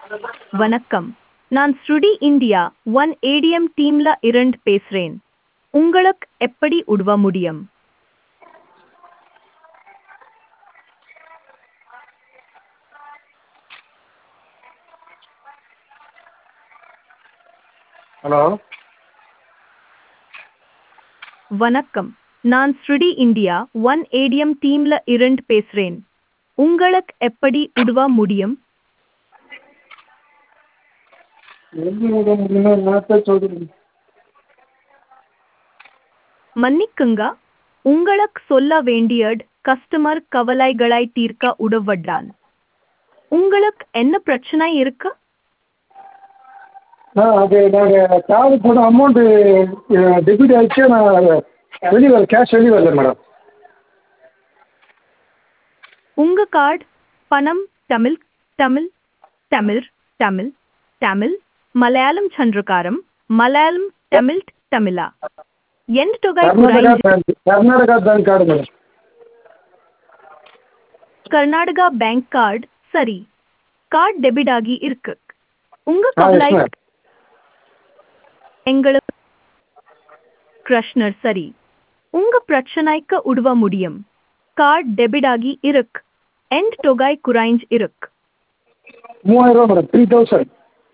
வணக்கம் நான் ஸ்ருடி இந்தியா ஒன் ஏடிஎம் டீம்ல இருந்து பேசுறேன் உங்களுக்கு எப்படி உதவ முடியும் ஹலோ வணக்கம் நான் ஸ்ருடி இந்தியா ஒன் ஏடிஎம் டீம்ல இருந்து பேசுறேன் உங்களுக்கு எப்படி உதவ முடியும் எப்படி உதவ முடியும்னா என்னத்த சொல்றது மன்னிக்குங்க உங்களுக்கு சொல்ல வேண்டியது கஸ்டமர் கவலைகளை தீர்க்க உதவுறான் உங்களுக்கு என்ன பிரச்சனை இருக்கு ஆ அது நாங்கள் கார்டு போட அமௌண்ட்டு டெபிட் ஆகிடுச்சு நான் வெளியே வரல கேஷ் வெளியே வரல மேடம் உங்க கார்டு பணம் தமிழ் தமிழ் தமிழ் தமிழ் தமிழ் மலையாளம் சந்திரகாரம் மலையாளம் தமிழ் தமிழா எந்த தொகை கர்நாடகா குறைஞ்சு bank Karnataka bank card madam Karnataka bank card சரி கார்டு டெபிட் ஆகி இருக்கு உங்க ஆ எஸ் கவலை மேம் எங்களுக்கு கிருஷ்ணர் சரி உங்க பிரச்சனைக்கு உதவ முடியும் கார்டு டெபிட் ஆகி இருக்கு எண்ட் தொகை குறைஞ்சு இருக்கு மூவாயிரம் ரூபா madam three thousand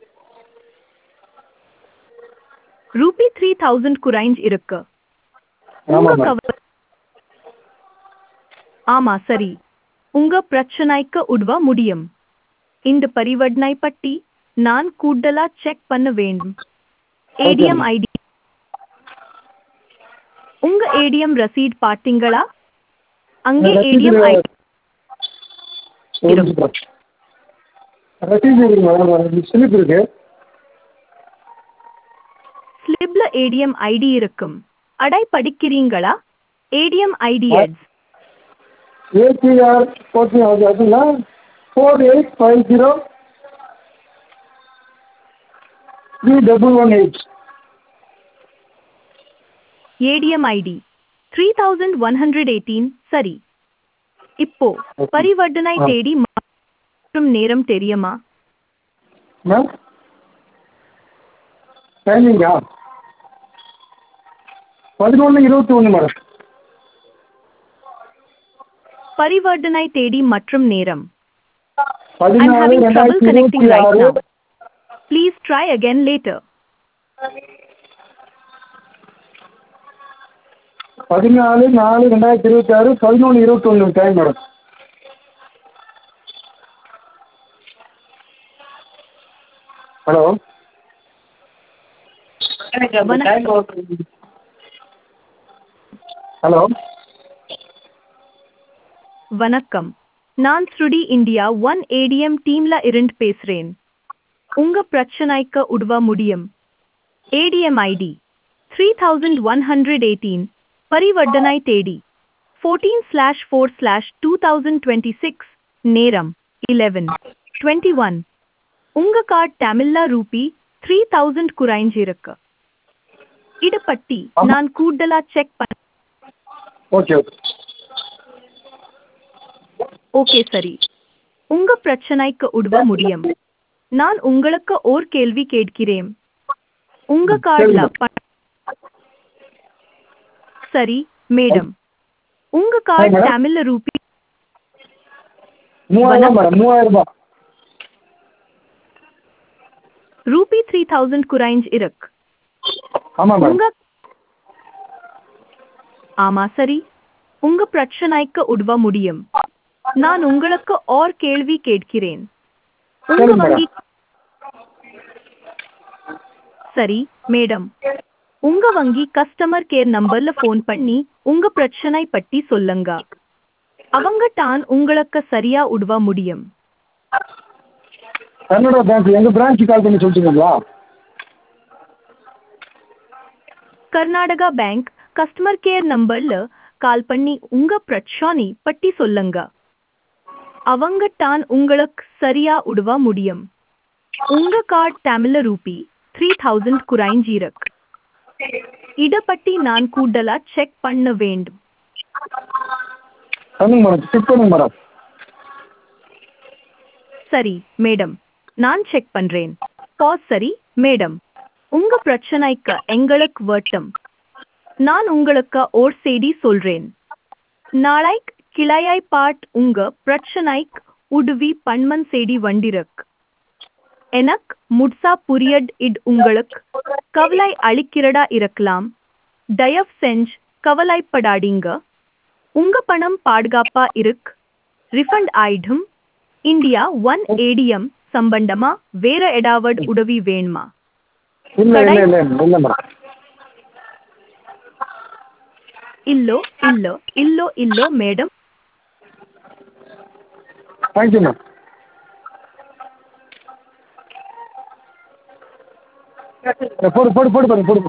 rupee three thousand குறைஞ்சு இருக்கு உங்க ஆமாம் மேம் கவலை ஆமா சரி உங்க பிரச்சனைக்கு உதவ முடியும் இந்த பரிவர்த்தனை பற்றி நான் கூடுதலா செக் பண்ண வேண்டும் ஓகே ஏடிஎம் மேம் ஐடி உங்க ஏடிஎம் ரசீட் பார்த்தீங்களா அங்கே ரசீது ஏடிஎம் ஐடி ஒரு இருக்கும் நிமிஷம் ரசீது இருக்கு மேடம் ஸ்லிப் இருக்கு ஸ்லிப்ல ஏடிஎம் ஐடி இருக்கும் அடை படிக்கிறீங்களா ஏடிஎம் ஐடி எட்ஸ் ஏபிஆர் ஓகே அது அதுங்களா four eight five zero three double one eight ATM ID three thousand one hundred eighteen சரி இப்போ ஓகே பரிவர்த்தனை ஆ தேடி மற்றும் நேரம் தெரியுமா மேம் டைமிங்கா பதினொன்று இருபத்தி ஒன்று மேடம் பரிவர்த்தனை தேதி மற்றும் நேரம் I'm பதினாலு having trouble ரெண்டாயிரத்தி connecting இருபத்தி right ஆறு now. Please try again later. பதினாலு நாலு ரெண்டாயிரத்தி இருபத்தி ஆறு பதினொன்று இருபத்தொன்று டைம் மேடம் ஹலோ வணக்கம் ஹலோ வணக்கம் நான் ஸ்ருடி இந்தியா ஒன் ஏடிஎம் டீம்ல இருந்து பேசுறேன் உங்க பிரச்சனைக்கு உதவ முடியும் ATM ID three thousand one hundred eighteen பரிவர்த்தனை தேதி fourteen slash four slash two thousand twenty six நேரம் இலெவன் டுவெண்ட்டி ஒன் உங்க கார்டு தமிழ்ல ரூபி த்ரீ தௌசண்ட் குறைஞ்சிருக்கு இதை பற்றி ஆமாம் நான் கூடுதலா செக் பண்ண ஓகே ஓகே ஓகே சரி உங்க பிரச்சனைக்கு உதவ முடியும் நான் உங்களுக்கு ஓர் கேள்வி கேட்கிறேன் உங்க சரி கார்டுல மேடம் ப- சரி மேடம் உங்க ஆ கார்டு மேடம் தமிழ்ல ரூபி மூவாயிரம் வணக்கம் மேடம் மூவாயிரம் ரூபாய் ரூபி த்ரீ தௌசண்ட் குறைஞ்ச் இருக்கு ஆமாம் மேடம் உங்க ஆமா சரி உங்க பிரச்சனைக்கு உதவ முடியும் நான் உங்களுக்கு ஓர் கேள்வி கேட்கிறேன் உங்க சரி மேடம் வங்கி சரி மேடம் உங்க வங்கி கஸ்டமர் கேர் நம்பர்ல ஃபோன் பண்ணி உங்க பிரச்சனை பற்றி சொல்லுங்க அவங்க தான் உங்களுக்கு சரியா உதவ முடியும் கர்நாடகா பேங்க் எங்கள் பிரான்ச்சு கால் பண்ணி சொல்லிட்டீங்களா கர்நாடகா பேங்க் கஸ்டமர் கேர் நம்பர்ல கால் பண்ணி உங்க பிரச்சனை பற்றி சொல்லுங்க அவங்க தான் உங்களுக்கு சரியா உதவ முடியும் உங்க கார்டு தமிழ்ல ரூபி த்ரீ தௌசண்ட் குறைஞ்சிருக்கு இத பத்தி நான் கூடுதலா செக் பண்ண வேண்டும் பண்ணுங்க மேடம் செக் பண்ணுங்க மேடம் சரி மேடம் நான் செக் பண்றேன் பாஸ் சரி மேடம் உங்க பிரச்சனைக்கு எங்களுக்கு வட்டம் நான் உங்களுக்கு ஓர் செய்தி சொல்றேன் நாளைக்கு கிளையாய் பாட் உங்க பிரச்சனைக்கு உதவி பண்மன் செய்தி வண்டிருக் எனக்கு முட்சா புரியட் இட் உங்களுக்கு கவலை அளிக்கிறதா இருக்கலாம் தயவு செஞ்சு கவலைப்படாதீங்க உங்க பணம் பாதுகாப்பா இருக்கு ரிஃபண்ட் ஆயிடும் இந்தியா ஒன் ஏடிஎம் சம்பந்தமா வேற ஏதாவது உதவி வேணுமா இல்லை இல்லை இல்லை இல்லை மேடம் இல்லோ இல்லோ இல்லோ இல்லோ மேடம் தேங்க்யூ மேம் போடு போடு போடு பாருங்க போடு